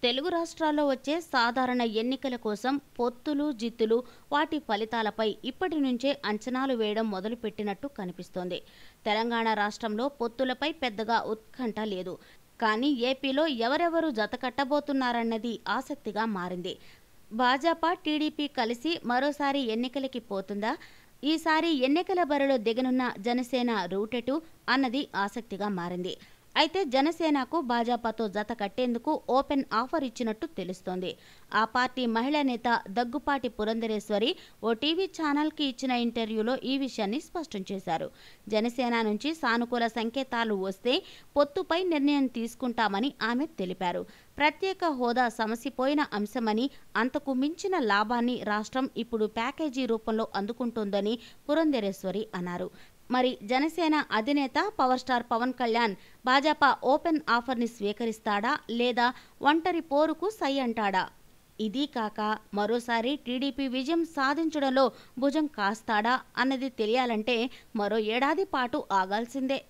తెలుగు రాష్ట్రాల్లో వచ్చే సాధారణ ఎన్నికల కోసం పొత్తులు జిత్తులు వాటి ఫలితాలపై ఇప్పటి నుంచే అంచనాలు వేయడం మొదలుపెట్టినట్టు కనిపిస్తోంది తెలంగాణ రాష్ట్రంలో పొత్తులపై పెద్దగా ఉత్కంఠ లేదు కానీ ఏపీలో ఎవరెవరు జతకట్టబోతున్నారన్నది ఆసక్తిగా మారింది భాజపా టీడీపీ కలిసి మరోసారి ఎన్నికలకి పోతుందా ఈసారి ఎన్నికల బరిలో దిగనున్న జనసేన రూటెటు అన్నది ఆసక్తిగా మారింది అయితే జనసేనకు భాజపాతో జత కట్టేందుకు ఓపెన్ ఆఫర్ ఇచ్చినట్టు తెలుస్తోంది ఆ పార్టీ మహిళా నేత దగ్గుపాటి పురంధరేశ్వరి ఓ టీవీ ఛానల్కి ఇచ్చిన ఇంటర్వ్యూలో ఈ విషయాన్ని స్పష్టం చేశారు జనసేన నుంచి సానుకూల సంకేతాలు వస్తే పొత్తుపై నిర్ణయం తీసుకుంటామని ఆమె తెలిపారు ప్రత్యేక హోదా సమసిపోయిన అంశమని అంతకు మించిన లాభాన్ని రాష్ట్రం ఇప్పుడు ప్యాకేజీ రూపంలో అందుకుంటోందని పురంధరేశ్వరి అన్నారు మరి జనసేన అధినేత power star Pawan Kalyan Bhajapa open ఆఫర్ని స్వీకరిస్తాడా లేదా ఒంటరి పోరుకు సై అంటాడా ఇది కాక మరోసారి టీడీపీ విజయం సాధించడంలో భుజం కాస్తాడా అన్నది తెలియాలంటే మరో ఏడాది పాటు ఆగాల్సిందే